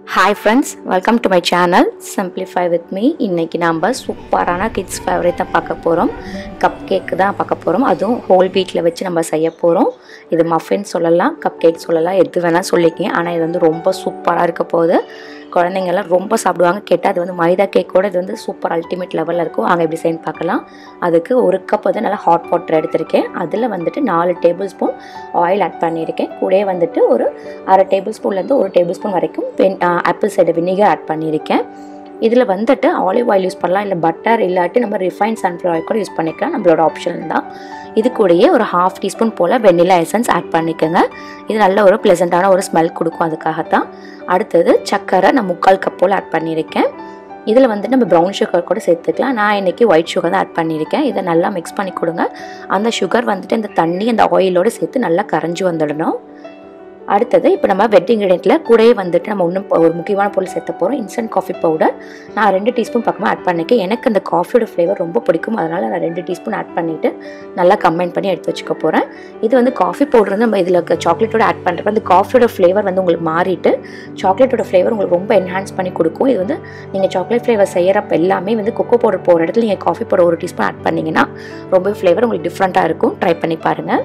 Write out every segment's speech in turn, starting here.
hi friends welcome to my channel simplify with me இன்றைக்கி நம்ம சூப்பரான கிட்ஸ் ஃபேவரேட் தான் பார்க்க போகிறோம் கப் கேக் தான் பார்க்க போகிறோம் அதுவும் ஹோல் வீட்டில் வச்சு நம்ம செய்ய போகிறோம் இது மஃபின் சொல்லலாம் கப் கேக் சொல்லலாம் எது வேணால் சொல்லிக்கங்க ஆனால் இது வந்து ரொம்ப சூப்பராக இருக்க போகுது குழந்தைங்கெல்லாம் ரொம்ப சாப்பிடுவாங்க கேட்டால் அது வந்து மைதா கேக்கோட இது வந்து சூப்பர் அல்டிமேட் லெவலில் இருக்கும் அங்கே எப்படி செய்யணும் பார்க்கலாம் அதுக்கு ஒரு கப் வந்து நல்லா ஹாட் வாட்டர் எடுத்திருக்கேன் அதில் வந்துட்டு நாலு டேபிள் ஸ்பூன் ஆயில் ஆட் பண்ணியிருக்கேன் கூடயே வந்துட்டு ஒரு அரை டேபிள் ஸ்பூன்லேருந்து ஒரு டேபிள் ஸ்பூன் வரைக்கும் வென் ஆப்பிள் சைடு வினிகர் ஆட் பண்ணியிருக்கேன் இதில் வந்துட்டு ஆலிவ் ஆயில் யூஸ் பண்ணலாம் இல்லை பட்டர் இல்லாட்டி நம்ம ரிஃபைன் சன்ஃப்ளவர் ஆயில் கூட யூஸ் பண்ணிக்கலாம் நம்மளோட ஆப்ஷன் தான் இது கூடயே ஒரு ஹாஃப் டீஸ்பூன் போல் வெண்ணிலா எசன்ஸ் ஆட் பண்ணிக்கோங்க இது நல்ல ஒரு ப்ளசண்ட்டான ஒரு ஸ்மெல் கொடுக்கும் அதுக்காகத்தான் அடுத்தது சக்கரை நான் முக்கால் கப் போல் ஆட் பண்ணியிருக்கேன் இதில் வந்து நம்ம ப்ரௌன் சுகர் கூட சேர்த்துக்கலாம் நான் இன்றைக்கி ஒயிட் சுகர் தான் ஆட் பண்ணியிருக்கேன் இதை நல்லா மிக்ஸ் பண்ணி கொடுங்க அந்த சுகர் வந்துட்டு இந்த தண்ணி அந்த ஆயிலோடு சேர்த்து நல்லா கரைஞ்சி வந்துடணும் அடுத்தது இப்போ நம்ம வெட் இன்க்ரீடியண்ட்டில் கூடயே வந்துட்டு நம்ம இன்னும் ஒரு முக்கியமான பொருள் சேர்த்த போகிறோம் இன்ஸ்டன்ட் காஃபி பவுடர் நான் ரெண்டு டீஸ்பூன் பக்கமாக ஆட் பண்ணிக்கேன் எனக்கு அந்த காஃபியோட ஃப்ளேவர் ரொம்ப பிடிக்கும் அதனால் நான் ரெண்டு டீஸ்பூன் ஆட் பண்ணிவிட்டு நல்லா கம்பைன் பண்ணி எடுத்து வச்சுக்க போகிறேன் இது வந்து காஃபி பவுடர் வந்து நம்ம இதில் சாக்லேட்டோட ஆட் பண்ணுறப்ப அந்த காஃபியோட ஃப்ளேவர் வந்து உங்களுக்கு மாறிட்டு சாக்லேட்டோட ஃப்ளேவர் உங்களுக்கு ரொம்ப என்ஹான்ஸ் பண்ணி கொடுக்கும் இது வந்து நீங்கள் சாக்லேட் ஃப்ளேவர் செய்கிறப்ப எல்லாமே வந்து கொக்கோ பவுடர் போகிற இடத்துல நீங்கள் காஃபி பவுடர் ஒரு டீஸ்பூன் ஆட் பண்ணிங்கன்னா ரொம்ப ஃப்ளேவர் உங்களுக்கு டிஃப்ரெண்ட்டாக இருக்கும் ட்ரை பண்ணி பாருங்கள்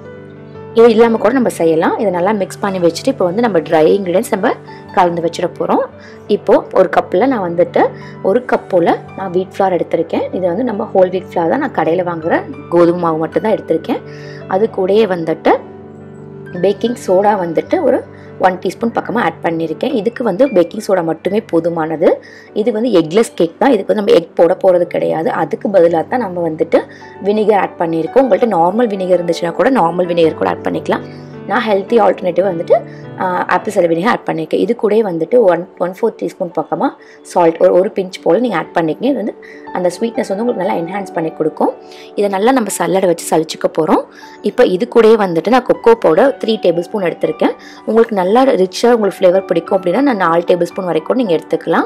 இது இல்லாமல் கூட நம்ம செய்யலாம் இதை நல்லா மிக்ஸ் பண்ணி வச்சுட்டு இப்போ வந்து நம்ம ட்ரை இன்க்ரீடியன்ஸ் நம்ம கலந்து வச்சிட போகிறோம் இப்போது ஒரு கப்பில் நான் வந்துட்டு ஒரு கப் போல் நான் வீட் ஃப்ளார் எடுத்திருக்கேன் இது வந்து நம்ம ஹோல் வீட் ஃப்ளார் தான் நான் கடையில் வாங்குகிற கோதுமை மாவு மட்டும்தான் எடுத்திருக்கேன் அது கூடயே வந்துட்டு பேக்கிங் சோடா வந்துட்டு ஒரு ஒன் டீஸ்பூன் பக்கமாக ஆட் பண்ணியிருக்கேன் இதுக்கு வந்து பேக்கிங் சோடா மட்டுமே போதுமானது இது வந்து எக்லெஸ் கேக் தான் இதுக்கு வந்து நம்ம எக் போட போகிறது கிடையாது அதுக்கு பதிலாக தான் நம்ம வந்துட்டு வினிகர் ஆட் பண்ணியிருக்கோம் உங்கள்கிட்ட நார்மல் வினிகர் இருந்துச்சுன்னா கூட நார்மல் வினிகர் கூட ஆட் பண்ணிக்கலாம் நான் ஹெல்த்தி ஆல்டர்னேட்டிவ் வந்துட்டு ஆப்பிள் சைடு வினிகர் ஆட் பண்ணியிருக்கேன் இது கூட வந்துட்டு ஒன் ஒன் ஃபோர் டீஸ்பூன் பக்கமாக சால்ட் ஒரு ஒரு பிஞ்ச் போல் நீங்கள் ஆட் பண்ணிக்கங்க இது வந்து அந்த ஸ்வீட்னஸ் வந்து உங்களுக்கு நல்லா என்ஹான்ஸ் பண்ணி கொடுக்கும் இதை நல்லா நம்ம சல்லடை வச்சு சளிச்சிக்க போகிறோம் இப்போ இது கூடயே வந்துட்டு நான் cocoa powder three tablespoon எடுத்திருக்கேன் உங்களுக்கு நல்லா ரிச்சாக உங்களுக்கு ஃப்ளேவர் பிடிக்கும் அப்படின்னா நான் நாலு டேபிள் ஸ்பூன் வரைக்கும் நீங்கள் எடுத்துக்கலாம்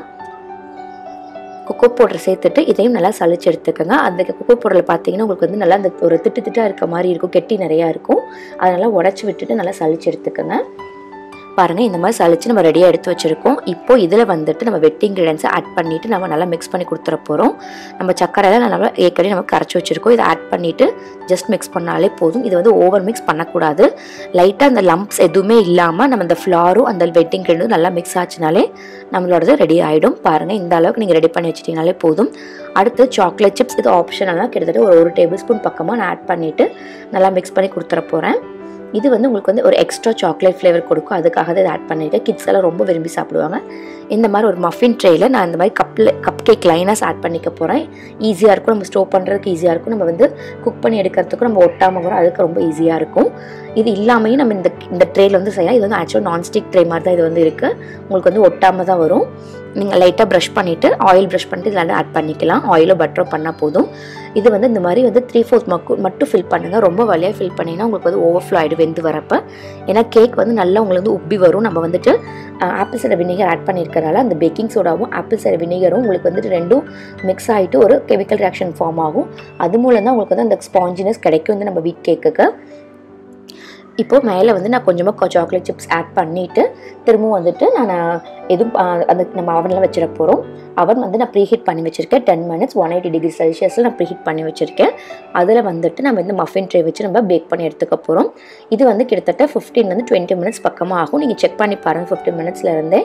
கொக்கோ பவுடர் சேர்த்துட்டு இதையும் நல்லா சளிச்சு எடுத்துக்கோங்க அந்த கொக்கோ பவுடரில் பார்த்தீங்கன்னா உங்களுக்கு வந்து நல்லா அந்த ஒரு திட்டு திட்டாக இருக்க மாதிரி இருக்கும் கெட்டி நிறையா இருக்கும் அதனால் உடச்சி விட்டுட்டு நல்லா சளிச்சு எடுத்துக்கோங்க பாருங்கள் இந்த மாதிரி சளிச்சு நம்ம ரெடியாக எடுத்து வச்சுருக்கோம் இப்போ இதில் வந்துட்டு நம்ம வெட்டிங் இன்க்ரீடியன்ஸை ஆட் பண்ணிவிட்டு நம்ம நல்லா மிக்ஸ் பண்ணி கொடுத்துட போகிறோம் நம்ம சக்கரையில் நல்லா ஏற்கனவே நம்ம கரைச்சி வச்சுருக்கோம் இதை ஆட் பண்ணிவிட்டு ஜஸ்ட் மிக்ஸ் பண்ணாலே போதும் இது வந்து ஓவர் மிக்ஸ் பண்ணக்கூடாது லைட்டாக அந்த லம்ப்ஸ் எதுவுமே இல்லாமல் நம்ம இந்த ஃப்ளாரும் அந்த வெட்டிங் இன்க்ரீடியும் நல்லா மிக்ஸ் ஆச்சுனாலே நம்மளோடது ரெடி ஆகிடும் பாருங்கள் இந்த அளவுக்கு நீங்கள் ரெடி பண்ணி வச்சிட்டிங்கனாலே போதும் அடுத்து சாக்லேட் சிப்ஸ் இது ஆப்ஷனெல்லாம் கிட்டத்தட்ட ஒரு ஒரு டேபிள் ஸ்பூன் பக்கமாக நான் ஆட் பண்ணிவிட்டு நல்லா மிக்ஸ் பண்ணி கொடுத்துட போகிறேன் இது வந்து உங்களுக்கு வந்து ஒரு எக்ஸ்ட்ரா சாக்லேட் ஃப்ளேவர் கொடுக்கும் அதுக்காக தான் இதை ஆட் பண்ணியிருக்கேன் கிட்ஸ் எல்லாம் ரொம்ப விரும்பி சாப்பிடுவாங்க இந்த மாதிரி ஒரு மஃபின் ட்ரேயில் நான் இந்த மாதிரி கப்பில் கப் கேக் லைனாஸ் ஆட் பண்ணிக்க போகிறேன் ஈஸியாக இருக்கும் நம்ம ஸ்டோவ் பண்ணுறதுக்கு ஈஸியாக இருக்கும் நம்ம வந்து குக் பண்ணி எடுக்கிறதுக்கும் நம்ம ஒட்டாமல் கூட அதுக்கு ரொம்ப ஈஸியாக இருக்கும் இது இல்லாமையும் நம்ம இந்த இந்த ட்ரேயில் வந்து செய்யலாம் இது வந்து ஆக்சுவலாக நான்ஸ்டிக் ட்ரே மாதிரி தான் இது வந்து இருக்குது உங்களுக்கு வந்து ஒட்டாமல் தான் வரும் நீங்கள் லைட்டாக ப்ரஷ் பண்ணிவிட்டு ஆயில் ப்ரஷ் பண்ணிட்டு இதில் ஆட் பண்ணிக்கலாம் ஆயிலோ பட்டரோ பண்ணால் போதும் இது வந்து இந்த மாதிரி வந்து த்ரீ ஃபோர்த் மக்கு மட்டும் ஃபில் பண்ணுங்கள் ரொம்ப வழியாக ஃபில் பண்ணிங்கன்னா உங்களுக்கு வந்து ஓவர்ஃப்ளோ ஆகிடும் வெந்து வரப்போ ஏன்னா கேக் வந்து நல்லா உங்களுக்கு வந்து உப்பி வரும் நம்ம வந்துட்டு ஆப்பிள் சைடர் வினிகர் ஆட் பண்ணியிருக்கனால அந்த பேக்கிங் சோடாவும் ஆப்பிள் சைடர் வினிகரும் உங்களுக்கு வந்துட்டு ரெண்டும் மிக்ஸ் ஆகிட்டு ஒரு கெமிக்கல் ரியாக்ஷன் ஃபார்ம் ஆகும் அது மூலம் தான் உங்களுக்கு வந்து அந்த ஸ்பாஞ்சினஸ் கிடைக்கும் வந்து நம்ம வீட் கேக்குக்கு இப்போது மேலே வந்து நான் கொஞ்சமாக சாக்லேட் சிப்ஸ் ஆட் பண்ணிவிட்டு திரும்பவும் வந்துட்டு நான் எதுவும் அந்த நம்ம அவனில் வச்சிட போகிறோம் அவன் வந்து நான் ப்ரீஹீட் பண்ணி வச்சுருக்கேன் ten minutes one eighty degree செல்சியஸில் நான் ப்ரீஹீட் பண்ணி வச்சுருக்கேன் அதில் வந்துட்டு நம்ம இந்த மஃபின் ட்ரே வச்சு நம்ம பேக் பண்ணி எடுத்துக்க போகிறோம் இது வந்து கிட்டத்தட்ட ஃபிஃப்டீன் வந்து டுவெண்ட்டி மினிட்ஸ் பக்கமாக ஆகும் நீங்கள் செக் பண்ணி பாருங்கள் ஃபிஃப்டீன் மினிட்ஸ்லேருந்தே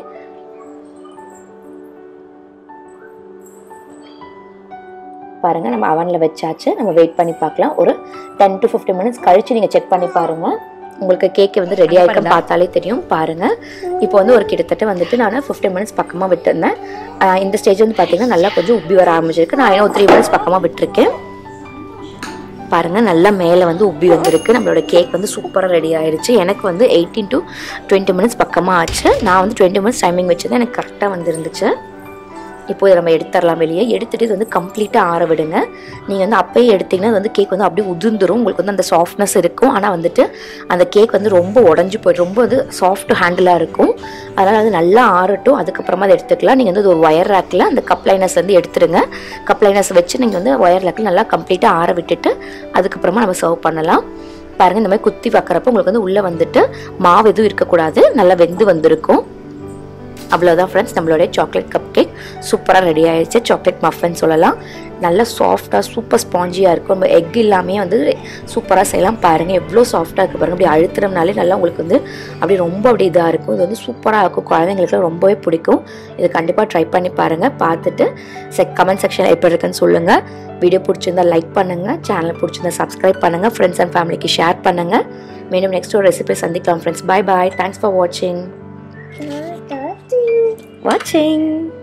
பாருங்கள் நம்ம அவனில் வச்சாச்சு நம்ம வெயிட் பண்ணி பார்க்கலாம் ஒரு டென் டு ஃபிஃப்டின் மினிட்ஸ் கழித்து நீங்கள் செக் பண்ணி பாருங்கள் உங்களுக்கு கேக்கு வந்து ரெடி ஆகிருக்கும் பார்த்தாலே தெரியும் பாருங்கள் இப்போ வந்து ஒரு கிட்டத்தட்ட வந்துட்டு நான் ஃபிஃப்டின் மினிட்ஸ் பக்கமாக விட்டுருந்தேன் இந்த ஸ்டேஜ் வந்து பார்த்தீங்கன்னா நல்லா கொஞ்சம் உப்பி வர ஆரம்பிச்சிருக்கு நான் இன்னும் த்ரீ மினிட்ஸ் பக்கமாக விட்டுருக்கேன் பாருங்கள் நல்லா மேலே வந்து உப்பி வந்திருக்கு நம்மளோட கேக் வந்து சூப்பராக ரெடி ஆயிடுச்சு எனக்கு வந்து எயிட்டீன் டு டுவெண்ட்டி மினிட்ஸ் பக்கமாக ஆச்சு நான் வந்து டுவெண்ட்டி மினிட்ஸ் டைமிங் வச்சு தான் எனக்கு கரெக்டாக வந்துருந்துச்சு இப்போ இதை நம்ம எடுத்துடலாம் வெளியே எடுத்துகிட்டு இது வந்து கம்ப்ளீட்டாக ஆற விடுங்க நீங்கள் வந்து அப்பயே எடுத்திங்கன்னா அது வந்து கேக் வந்து அப்படியே உதிர்ந்துரும் உங்களுக்கு வந்து அந்த சாஃப்ட்னஸ் இருக்கும் ஆனால் வந்துட்டு அந்த கேக் வந்து ரொம்ப உடஞ்சி போய்ட்டு ரொம்ப வந்து சாஃப்ட் ஹேண்டிலாக இருக்கும் அதனால் அது நல்லா ஆறட்டும் அதுக்கப்புறமா அதை எடுத்துக்கலாம் நீங்கள் வந்து ஒரு ஒயர் ரேக்கில் அந்த கப் லைனஸ் வந்து எடுத்துருங்க கப் லைனஸ் வச்சு நீங்கள் வந்து ஒயர் ரேக்கில் நல்லா கம்ப்ளீட்டாக ஆற விட்டுட்டு அதுக்கப்புறமா நம்ம சர்வ் பண்ணலாம் பாருங்கள் இந்த மாதிரி குத்தி வைக்கிறப்ப உங்களுக்கு வந்து உள்ளே வந்துட்டு மாவு எதுவும் இருக்கக்கூடாது நல்லா வெந்து வந்திருக்கும் அவ்வளோதான் ஃப்ரெண்ட்ஸ் நம்மளுடைய சாக்லேட் கப் கேக் சூப்பராக ரெடி ஆயிடுச்சு சாக்லேட் மஃபன் சொல்லலாம் நல்லா சாஃப்டாக சூப்பர் ஸ்பாஞ்சியாக இருக்கும் நம்ம எக் இல்லாமே வந்து சூப்பராக செய்யலாம் பாருங்கள் எவ்வளோ சாஃப்டாக இருக்குது பாருங்கள் அப்படி அழுத்துறதுனாலே நல்லா உங்களுக்கு வந்து அப்படி ரொம்ப அப்படி இதாக இருக்கும் இது வந்து சூப்பராக இருக்கும் குழந்தைங்களுக்கு ரொம்பவே பிடிக்கும் இது கண்டிப்பாக ட்ரை பண்ணி பாருங்கள் பார்த்துட்டு செக் கமெண்ட் செக்ஷனில் எப்படி இருக்குன்னு சொல்லுங்கள் வீடியோ பிடிச்சிருந்தா லைக் பண்ணுங்கள் சேனலை பிடிச்சிருந்தா சப்ஸ்கிரைப் பண்ணுங்கள் ஃப்ரெண்ட்ஸ் அண்ட் ஃபேமிலிக்கு ஷேர் பண்ணுங்கள் மீண்டும் நெக்ஸ்ட் ஒரு ரெசிபி சந்திக்கலாம் friends bye bye thanks for வாட்சிங் வாட்சிங்